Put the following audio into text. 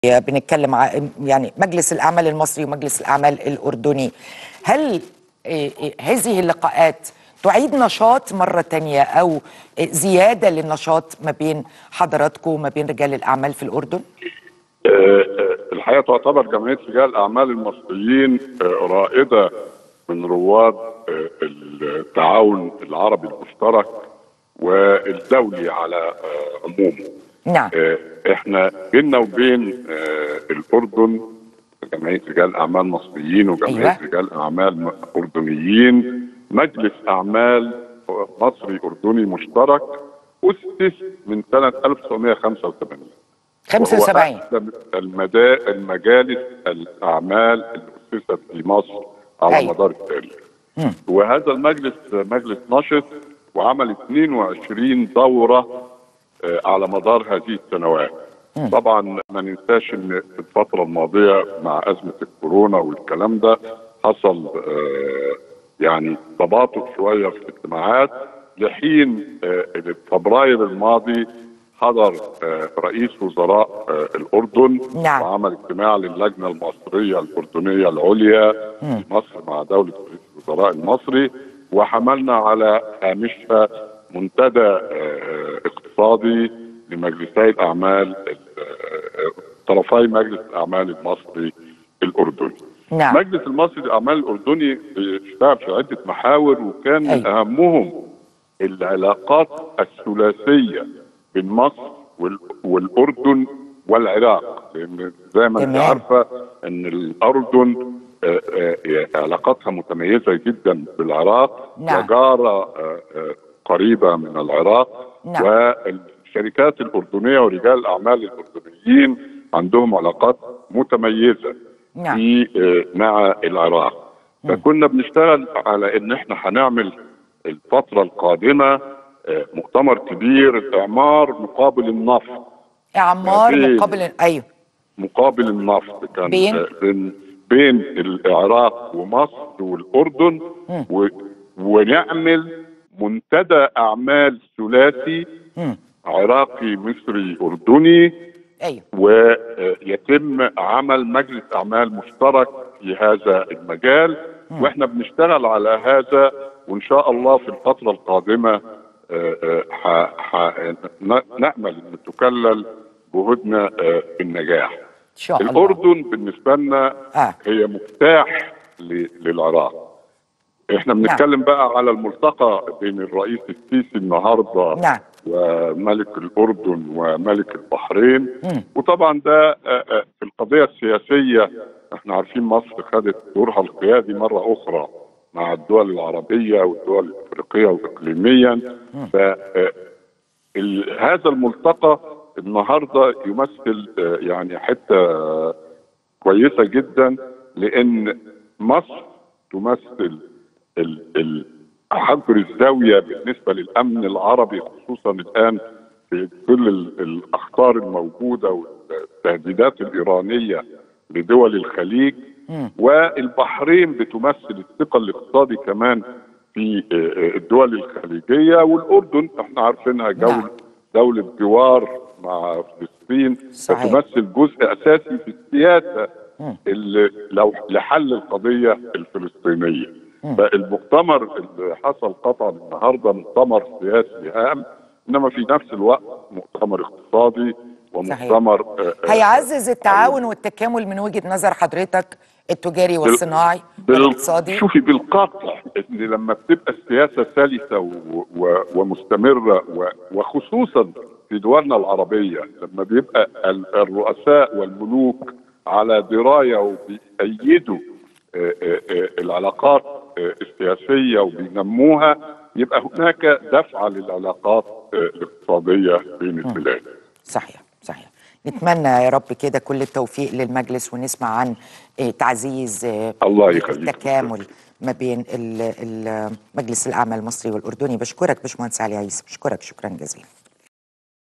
بنتكلم ع- يعني مجلس الأعمال المصري ومجلس الأعمال الأردني هل إيه، إيه، هذه اللقاءات تعيد نشاط مرة تانية أو إيه، زيادة للنشاط ما بين حضراتكم وما بين رجال الأعمال في الأردن؟ آه، آه، الحقيقه تعتبر جمعيه رجال الاعمال المصريين آه، رائده من رواد آه، التعاون العربي المشترك والدولي على آه، عمومه. نعم آه، احنا بيننا وبين آه، الاردن جمعيه رجال اعمال مصريين وجمعيه أيوة. رجال اعمال م- اردنيين مجلس اعمال مصري اردني مشترك اسس من سنه 1985 75 وهو أقدم المدا... المجالس الأعمال اللي أسست في مصر على أيوة. مدار التاريخ وهذا المجلس مجلس نشط وعمل 22 دورة آه، على مدار هذه السنوات طبعا ما ننساش ان في الفترة الماضية مع أزمة الكورونا والكلام ده حصل آه، يعني تباطؤ شوية في الاجتماعات لحين آه، فبراير الماضي حضر آه، رئيس وزراء آه، الأردن نعم. وعمل اجتماع للجنة المصرية الأردنية العليا في مصر مع دولة رئيس الوزراء المصري وحملنا على هامشها منتدى آه، اقتصادي لمجلسي الأعمال آه، طرفي مجلس الأعمال المصري الأردني نعم. مجلس المصري للأعمال الأردني اشتغل في عدة محاور وكان من أيوة. أهمهم العلاقات الثلاثية بين مصر وال- والأردن والعراق لأن زي ما أنت تمام. عارفة أن الأردن آه، آه، علاقاتها متميزة جدا بالعراق نعم. وجارة آه، آه، قريبة من العراق نعم. والشركات الأردنية ورجال الأعمال الأردنيين عندهم علاقات متميزة نعم. في آه، مع العراق فكنا بنشتغل على ان احنا هنعمل الفترة القادمة آه، مؤتمر كبير الاعمار مقابل النفط إعمار بين- مقابل أيوه مقابل النفط كان بين؟ آه، بين بين العراق ومصر والاردن و ونعمل منتدى اعمال ثلاثي عراقي مصري اردني أيوه ويتم عمل مجلس اعمال مشترك في هذا المجال واحنا بنشتغل على هذا وان شاء الله في الفتره القادمه آه، آه، ح- ح- ن- نامل ان تكلل جهودنا آه، بالنجاح. إن شاء الله الاردن بالنسبه لنا آه. هي مفتاح ل- للعراق. احنا بنتكلم بقى على الملتقى بين الرئيس السيسي النهارده نعم. وملك الاردن وملك البحرين وطبعا ده آه، آه، في القضيه السياسيه احنا عارفين مصر خدت دورها القيادي مره اخرى مع الدول العربيه والدول الافريقيه واقليميا ف آه، ال- هذا الملتقى النهارده يمثل آه، يعني حته آه، كويسه جدا لان مصر تمثل ال- ال- حجر الزاويه بالنسبه للامن العربي خصوصا الان في كل ال- الاخطار الموجوده والتهديدات الايرانيه لدول الخليج والبحرين بتمثل الثقل الاقتصادي كمان في آه، آه، الدول الخليجيه والاردن احنا عارفينها نعم. جول دوله جوار مع فلسطين صحيح. فتمثل جزء اساسي في السياسه اللي لو لحل القضيه الفلسطينيه فالمؤتمر اللي حصل قطعا النهارده مؤتمر سياسي هام انما في نفس الوقت مؤتمر اقتصادي ومؤتمر آه، آه، هيعزز التعاون والتكامل من وجهة نظر حضرتك التجاري والصناعي بال- والاقتصادي شوفي بالقطع ان لما بتبقى السياسه سلسه و... و... ومستمره و... وخصوصا في دولنا العربيه لما بيبقى ال- الرؤساء والملوك على درايه وبيأيدوا آه، آه، آه، العلاقات آه، السياسيه وبينموها يبقى هناك دفعه للعلاقات آه، الاقتصاديه بين البلاد. صحيح صحيح نتمنى يا رب كده كل التوفيق للمجلس ونسمع عن آه، تعزيز آه، الله يخليك. التكامل ما بين ال- ال- مجلس الأعمال المصري والأردني بشكرك باشمهندس علي عيسى بشكرك شكرا جزيلا